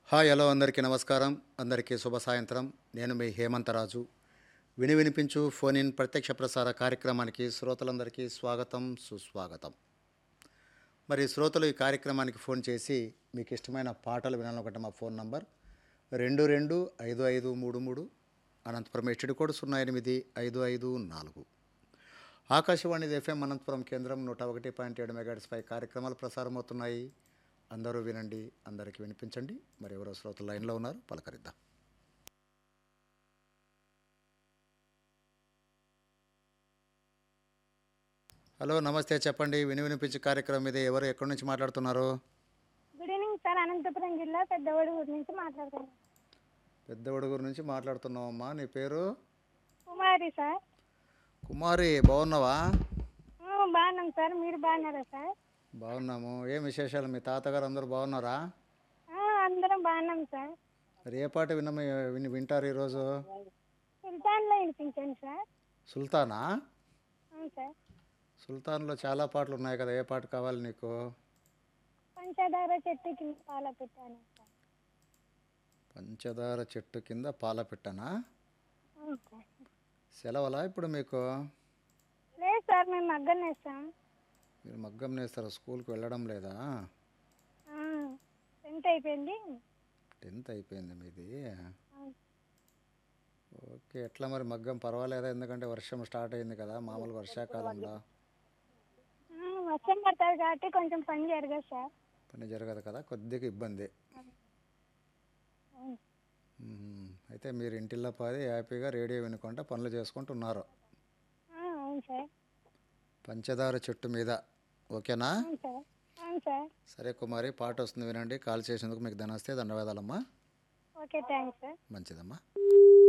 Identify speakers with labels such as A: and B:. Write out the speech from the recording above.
A: Hi hello అందరికీ నమస్కారం అందరికీ శుభ సాయంత్రం నేను మీ హేమంతరాజు విని వినిపించు ఫోన్ ఇన్ ప్రత్యక్ష ప్రసార కార్యక్రమానికి శ్రోతలందరికీ స్వాగతం సుస్వాగతం మరి శ్రోతలు ఈ కార్యక్రమానికి ఫోన్ చేసి మీకు ఇష్టమైన పాటలు వినాలనుకుంటే మా ఫోన్ నంబర్ రెండు రెండు ఐదు ఐదు మూడు మూడు అనంతపురం హెచ్డి కోడ్ సున్నా ఎనిమిది ఐదు ఐదు నాలుగు ఆకాశవాణి ఎఫ్ఎం అనంతపురం కేంద్రం నూట ఒకటి పాయింట్ ఏడు మెగాట్స్ పై కార్యక్రమాలు ప్రసారం అవుతున్నాయి అందరూ వినండి అందరికీ వినిపించండి మరి ఎవరో శ్రోతలు లైన్లో ఉన్నారు పలకరిద్దాం హలో నమస్తే చెప్పండి విని వినిపించే కార్యక్రమం ఇది ఎవరు ఎక్కడి నుంచి మాట్లాడుతున్నారు
B: గుడ్ ఈవినింగ్ సార్ అనంతపురం జిల్లా పెద్దవడుగూరు నుంచి మాట్లాడుతున్నాను
A: పెద్ద ఉడుగురు నుంచి మాట్లాడుతున్నావమ్మా నీ పేరు
B: కుమారి సార్
A: కుమారి బాగున్నావా
B: ఆ, బాగున్నాం సార్ మీరు బాగున్నారా సార్
A: బాగున్నాము ఏం విశేషాలు మీ తాతగారు అందరూ బాగున్నారా
B: ఆ, అందరం బాగున్నాం సార్
A: మరి ఏ పాట విన్న విని వింటారు ఈరోజు
B: సుల్తాన్లో వినిపించండి సార్
A: సుల్తానా
B: అవును సార్
A: సుల్తాన్లో చాలా పాటలు ఉన్నాయి కదా ఏ పాట కావాలి నీకు
B: పంచదార చెట్టు కింద పాల పెట్టాను సార్
A: పంచదార చెట్టు కింద పాల పెట్టనా
B: అవును సార్
A: సెలవులా ఇప్పుడు మీకు
B: లేదు సార్ మేము మగ్గం వేస్తాం
A: మీరు మగ్గం నేస్తారు స్కూల్కి వెళ్ళడం లేదా
B: టెన్త్ అయిపోయింది
A: టెన్త్ అయిపోయింది మీది
B: అవును.
A: ఓకే ఎట్లా మరి మగ్గం పర్వాలేదా ఎందుకంటే వర్షం స్టార్ట్ అయింది కదా మామూలు వర్షాకాలంలో
B: ఆ, వర్షం పడుతుంది కాబట్టి కొంచెం పని జరగదు సార్
A: పని జరగదు కదా కొద్దిగా ఇబ్బంది
B: అవును.
A: మ్మ్. అయితే మీరు ఇంటిల్లో పది హ్యాపీగా రేడియో వినుకుంటా పనులు చేసుకుంటున్నారు
B: ఆ, అవును సార్
A: పంచదార చెట్టు మీద ఓకేనా
B: అవును సార్ అవును సార్
A: సరే కుమారి పాట వస్తుంది వినండి కాల్ చేసేందుకు మీకు ధనస్తే ధన్యవాదాలమ్మా
B: ఓకే థ్యాంక్స్ సార్
A: మంచిదమ్మా